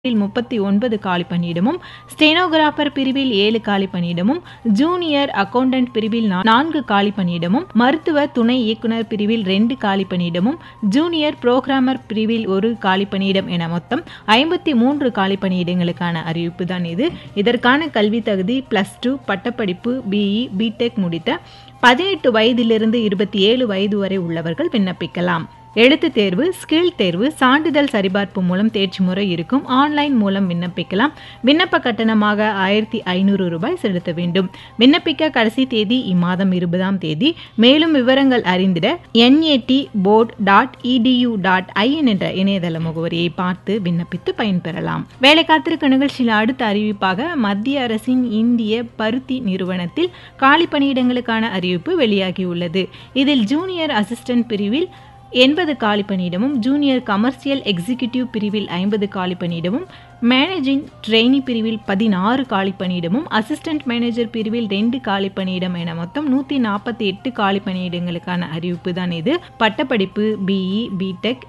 பிரிவில் முப்பத்தி ஒன்பது காலி பணியிடமும் ஸ்டெனோகிராஃபர் பிரிவில் ஏழு காலி பணியிடமும் ஜூனியர் அக்கவுண்டன்ட் பிரிவில் நா- நான்கு காலி பணியிடமும் மருத்துவ துணை இயக்குனர் பிரிவில் ரெண்டு காலி பணியிடமும் ஜூனியர் புரோகிராமர் பிரிவில் ஒரு காலி பணியிடம் என மொத்தம் ஐம்பத்தி மூன்று காலி பணியிடங்களுக்கான அறிவிப்பு தான் இது இதற்கான கல்வி தகுதி பிளஸ் டூ பட்டப்படிப்பு பிஇ பிடெக் முடித்த பதினெட்டு வயதிலிருந்து இருபத்தி ஏழு வயது வரை உள்ளவர்கள் விண்ணப்பிக்கலாம் எழுத்துத் தேர்வு ஸ்கில் தேர்வு சான்றிதழ் சரிபார்ப்பு மூலம் தேர்ச்சி முறை இருக்கும் ஆன்லைன் மூலம் விண்ணப்பிக்கலாம் விண்ணப்ப கட்டணமாக ஆயிரத்தி ஐநூறு ரூபாய் செலுத்த வேண்டும் விண்ணப்பிக்க கடைசி தேதி இம்மாதம் இருபதாம் தேதி மேலும் விவரங்கள் அறிந்திட NAT board dot edu dot IN என்ற இணையதள முகவரியை பார்த்து விண்ணப்பித்து பயன்பெறலாம் வேலை காத்திருக்க நிகழ்ச்சியில் அடுத்த அறிவிப்பாக மத்திய அரசின் இந்திய பருத்தி நிறுவனத்தில் காலி பணியிடங்களுக்கான அறிவிப்பு வெளியாகியுள்ளது இதில் ஜூனியர் அசிஸ்டன்ட் பிரிவில் எண்பது காலி பணியிடமும் ஜூனியர் கமர்ஷியல் எக்ஸிகியூட்டிவ் பிரிவில் ஐம்பது காலி பணியிடமும் மேனேஜிங் ட்ரெயினி பிரிவில் பதினாறு காலி பணியிடமும் அசிஸ்டன்ட் மேனேஜர் பிரிவில் ரெண்டு காலி பணியிடம் என மொத்தம் நூற்றி நாற்பத்தி எட்டு காலி பணியிடங்களுக்கான அறிவிப்பு தான் இது பட்டப்படிப்பு பிஇ பிடெக்